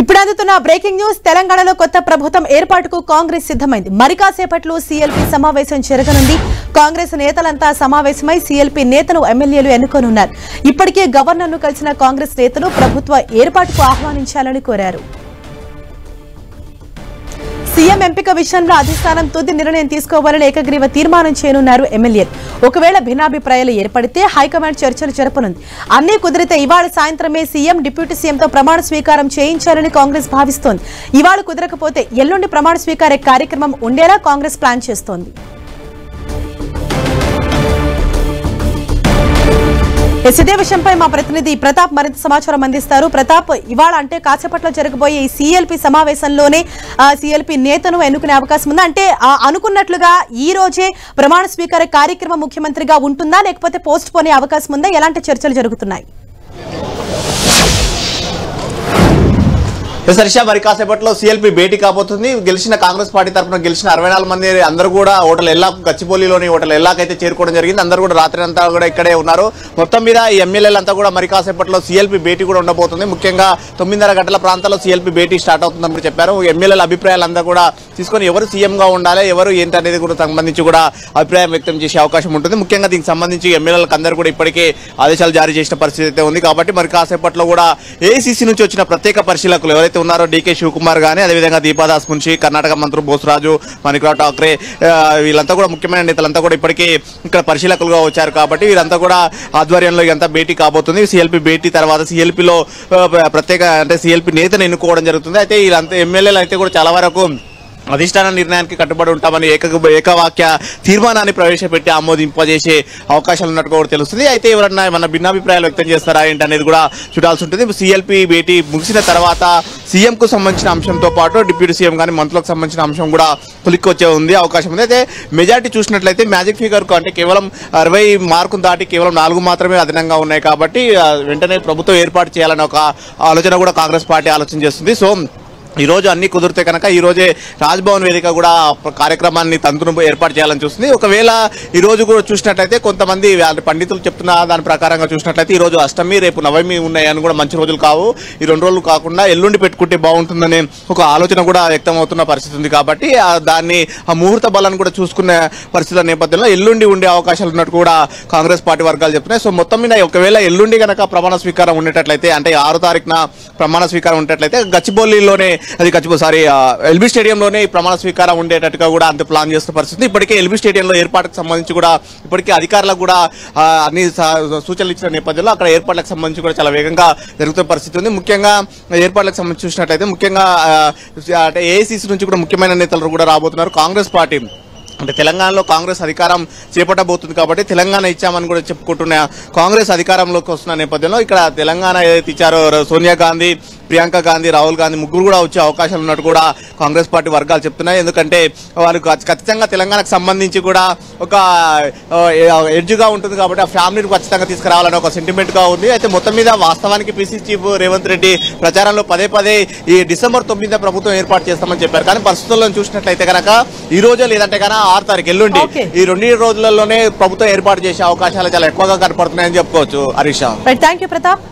ఇప్పుడు అందుతున్న breaking news తెలంగాణలో కొత్త ప్రభుత్వం ఏర్పాటుకు కాంగ్రెస్ సిద్ధమైంది మరి కాసేపట్లో సీఎల్పీ సమావేశం జరగనుంది కాంగ్రెస్ నేతలంతా సమావేశమై సీఎల్పీ నేతను ఎమ్మెల్యేలు ఎన్నుకోనున్నారు ఇప్పటికే గవర్నర్ను కలిసిన కాంగ్రెస్ నేతలు ప్రభుత్వ ఏర్పాటుకు ఆహ్వానించాలని కోరారు సీఎం ఎంపిక విషయంలో అధిష్టానం తుది నిర్ణయం తీసుకోవాలని ఏకగ్రీవ తీర్మానం చేయనున్నారు ఎమ్మెల్యేలు ఒకవేళ భిన్నాభిప్రాయాలు ఏర్పడితే హైకమాండ్ చర్చలు జరపనుంది అన్నీ కుదిరితే ఇవాళ సాయంత్రమే సీఎం డిప్యూటీ సీఎంతో ప్రమాణ స్వీకారం చేయించాలని కాంగ్రెస్ భావిస్తోంది ఇవాళ కుదరకపోతే ఎల్లుండి ప్రమాణ స్వీకార కార్యక్రమం ఉండేలా కాంగ్రెస్ ప్లాన్ చేస్తోంది ఎస్, ఇదే విషయంపై మా ప్రతినిధి ప్రతాప్ మరింత సమాచారం అందిస్తారు ప్రతాప్ ఇవాళ అంటే కాసేపట్లో జరగబోయే ఈ సీఎల్పీ సమావేశంలోనే సీఎల్పీ నేతను ఎన్నుకునే అవకాశం ఉందా అంటే ఆ, అనుకున్నట్లుగా ఈ రోజే ప్రమాణ స్వీకార కార్యక్రమం ముఖ్యమంత్రిగా ఉంటుందా లేకపోతే పోస్ట్ పోనే అవకాశం ఉందా ఎలాంటి చర్చలు జరుగుతున్నాయి ఎస్ హర్ష మరి కాసేపట్లో సీఎల్పీ భేటీ కాబోతుంది గెలిచిన కాంగ్రెస్ పార్టీ తరఫున గెలిచిన అరవై నాలుగు మంది అందరూ కూడా ఓటర్లు ఎల్లాకు గచ్చిబౌలిలోని ఓటర్లు ఎల్లాకైతే చేరుకోవడం జరిగింది అందరూ కూడా రాత్రి అంతా కూడా ఇక్కడే ఉన్నారు మొత్తం మీద ఈ ఎమ్మెల్యేలు అంతా కూడా మరి కాసేపట్లో సీఎల్పీ భేటీ కూడా ఉండబోతుంది ముఖ్యంగా తొమ్మిదిన్నర గంటల ప్రాంతాల్లో సీఎల్పీ భేటీ స్టార్ట్ అవుతుందని కూడా చెప్పారు ఎమ్మెల్యేల అభిప్రాయాలు అంతా కూడా తీసుకొని ఎవరు సీఎంగా ఉండాలి ఎవరు ఏంటి అనేది కూడా సంబంధించి కూడా అభిప్రాయం వ్యక్తం చేసే అవకాశం ఉంటుంది ముఖ్యంగా దీనికి సంబంధించి ఎమ్మెల్యేలకు అందరూ కూడా ఇప్పటికే ఆదేశాలు జారీ చేసిన పరిస్థితి అయితే ఉంది కాబట్టి మరి కాసేపట్లో కూడా ఏసీసీ నుంచి వచ్చిన ప్రత్యేక పరిశీలకులు ఎవరైతే ఉన్నారో డీకే శివకుమార్ కానీ అదేవిధంగా దీపాదాస్ మున్షి కర్ణాటక మంత్రి బోసరాజు మణికరావు ఠాక్రే ఆ, వీళ్ళంతా కూడా ముఖ్యమైన నేతలంతా కూడా ఇప్పటికే ఇక్కడ పరిశీలకులుగా వచ్చారు కాబట్టి వీరంతా కూడా ఆధ్వర్యంలో ఇదంతా భేటీ కాబోతుంది సిఎల్పి భేటీ తర్వాత సిఎల్పిలో ప్రత్యేక అంటే సిఎల్పి నేతను ఎన్నుకోవడం జరుగుతుంది అయితే వీళ్ళంతా ఎమ్మెల్యేలు అయితే కూడా చాలా వరకు అధిష్టాన నిర్ణయానికి కట్టుబడి ఉంటామని ఏక ఏకవాక్య తీర్మానాన్ని ప్రవేశపెట్టి ఆమోదింపజేసే అవకాశాలు ఉన్నట్టు కూడా తెలుస్తుంది అయితే ఎవరన్నా ఏమన్నా భిన్నాభిప్రాయాలు వ్యక్తం చేస్తారా ఏంటి అనేది కూడా చూడాల్సి ఉంటుంది సిఎల్పి భేటీ ముగిసిన తర్వాత సీఎం కు సంబంధించిన అంశంతో పాటు డిప్యూటీ సీఎం కానీ మంత్రులకు సంబంధించిన అంశం కూడా కొలిక్కొచ్చే ఉంది అవకాశం ఉంది అయితే మెజార్టీ చూసినట్లయితే మ్యాజిక్ ఫిగర్ కు అంటే కేవలం అరవై మార్కును దాటి కేవలం నాలుగు మాత్రమే అదనంగా ఉన్నాయి కాబట్టి ఆ, వెంటనే ప్రభుత్వం ఏర్పాటు చేయాలని ఒక ఆలోచన కూడా కాంగ్రెస్ పార్టీ ఆలోచన చేస్తుంది సో ఈ రోజు అన్ని కుదిరితే కనుక ఈ రోజే రాజ్భవన్ వేదిక కూడా ప్ర- కార్యక్రమాన్ని తంతును ఏర్పాటు చేయాలని చూస్తుంది ఒకవేళ ఈ రోజు కూడా చూసినట్లయితే కొంతమంది వాళ్ళ పండితులు చెప్తున్న దాని ప్రకారంగా చూసినట్లయితే ఈ రోజు అష్టమి రేపు నవమి ఉన్నాయని కూడా మంచి రోజులు కావు ఈ రెండు రోజులు కాకుండా ఎల్లుండి పెట్టుకుంటే బాగుంటుందనే ఒక ఆలోచన కూడా వ్యక్తం అవుతున్న పరిస్థితి ఉంది కాబట్టి ఆ దాన్ని ఆ ముహూర్త బలాన్ని కూడా చూసుకునే పరిస్థితుల నేపథ్యంలో ఎల్లుండి ఉండే అవకాశాలు ఉన్నట్టు కూడా కాంగ్రెస్ పార్టీ వర్గాలు చెప్తున్నాయి సో మొత్తం మీద ఒకవేళ ఎల్లుండి కనుక ప్రమాణ స్వీకారం ఉండేటట్లయితే అంటే ఆరు తారీఖున ప్రమాణ స్వీకారం ఉండేటట్లయితే గచ్చిబౌలిలోనే అది గచ్చిబౌ సారీ ఎల్బీ స్టేడియంలోనే ఈ ప్రమాణ స్వీకారం ఉండేటట్టుగా కూడా అంత ప్లాన్ చేస్తున్న పరిస్థితి ఇప్పటికే ఎల్బీ స్టేడియంలో ఏర్పాటుకు సంబంధించి కూడా ఇప్పటికే అధికారులకు కూడా ఆ, అన్ని స- సూచనలు ఇచ్చిన నేపథ్యంలో అక్కడ ఏర్పాట్లకు సంబంధించి కూడా చాలా వేగంగా జరుగుతున్న పరిస్థితి ఉంది ముఖ్యంగా ఏర్పాట్లకు సంబంధించి చూసినట్లయితే ముఖ్యంగా ఆ, అంటే ఏఐసీసీ నుంచి కూడా ముఖ్యమైన నేతలు కూడా రాబోతున్నారు కాంగ్రెస్ పార్టీ అంటే తెలంగాణలో కాంగ్రెస్ అధికారం చేపట్టబోతుంది కాబట్టి తెలంగాణ ఇచ్చామని కూడా చెప్పుకుంటున్న కాంగ్రెస్ అధికారంలోకి వస్తున్న నేపథ్యంలో ఇక్కడ తెలంగాణ ఏదైతే ఇచ్చారో ర- సోనియా గాంధీ ప్రియాంక గాంధీ రాహుల్ గాంధీ ముగ్గురు కూడా వచ్చే అవకాశాలు ఉన్నట్టు కూడా కాంగ్రెస్ పార్టీ వర్గాలు చెప్తున్నాయి ఎందుకంటే వాళ్ళు ఖచ్- ఖచ్చితంగా తెలంగాణకు సంబంధించి కూడా ఒక ఎడ్జ్గా ఉంటుంది కాబట్టి ఆ ఫ్యామిలీని ఖచ్చితంగా తీసుకురావాలని ఒక సెంటిమెంట్ గా ఉంది అయితే మొత్తం మీద వాస్తవానికి పీసీ చీఫ్ రేవంత్ రెడ్డి ప్రచారంలో పదే పదే ఈ డిసెంబర్ తొమ్మిదిన ప్రభుత్వం ఏర్పాటు చేస్తామని చెప్పారు కానీ పరిస్థితుల్లో చూసినట్లయితే కనుక ఈ రోజే లేదంటే కనుక ఆరు తారీఖు ఎల్లుండి Okay. ఈ రెండు రోజులలోనే ప్రభుత్వం ఏర్పాటు చేసే అవకాశాలు చాలా ఎక్కువగా కనపడుతున్నాయని చెప్పుకోవచ్చు హరీషా రైట్ థ్యాంక్ యూ ప్రతాప్